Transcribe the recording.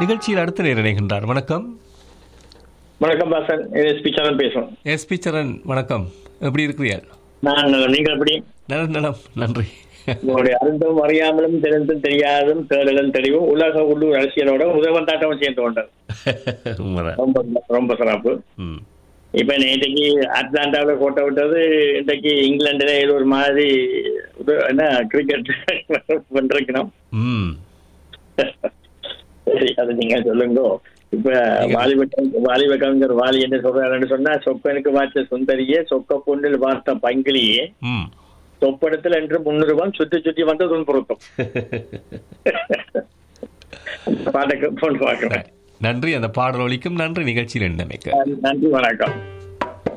நிகழ்ச்சியில் அடுத்த நேர் இணைகின்றார் வணக்கம் வணக்கம் பாசன் எஸ்பி சரண் பேசுறோம் எஸ்பி சரண் வணக்கம் எப்படி இருக்கிறீர்கள் நான் நீங்கள் எப்படி நலம் நலம் நன்றி உங்களுடைய அறிந்தும் அறியாமலும் தெரிந்தும் தெரியாதும் தேடலும் தெளிவும் உலக உள்ளூர் அரசியலோட உதவந்தாட்டம் சேர்ந்து கொண்டது உண்மைதான். ரொம்ப ரொம்ப சிறப்பு ம் இப்ப நேற்றைக்கு அட்லாண்டாவில் கோட்டை விட்டது இன்றைக்கு இங்கிலாந்துல ஏதோ ஒரு மாதிரி உத- என்ன கிரிக்கெட் பண்றோம் ம் சரி அது நீங்க சொல்லுங்க இப்ப வாலிப வாலிப கவிஞர் வாலி என்ன சொல்றாருன்னு சொன்னா சொப்பனுக்கு வாய்ச்ச சுந்தரியே சொக்க பொண்ணில் பார்த்த பங்கிலியே ம் சொப்படத்தில் என்று முன்னுருவம் சுற்றி சுற்றி வந்து துன்புறுத்தும் பாட்டுக்கு போன் பார்க்கிறேன் நன்றி அந்த பாடல் ஒலிக்கும் நன்றி நிகழ்ச்சியில் இணைந்தமைக்க நன்றி வணக்கம்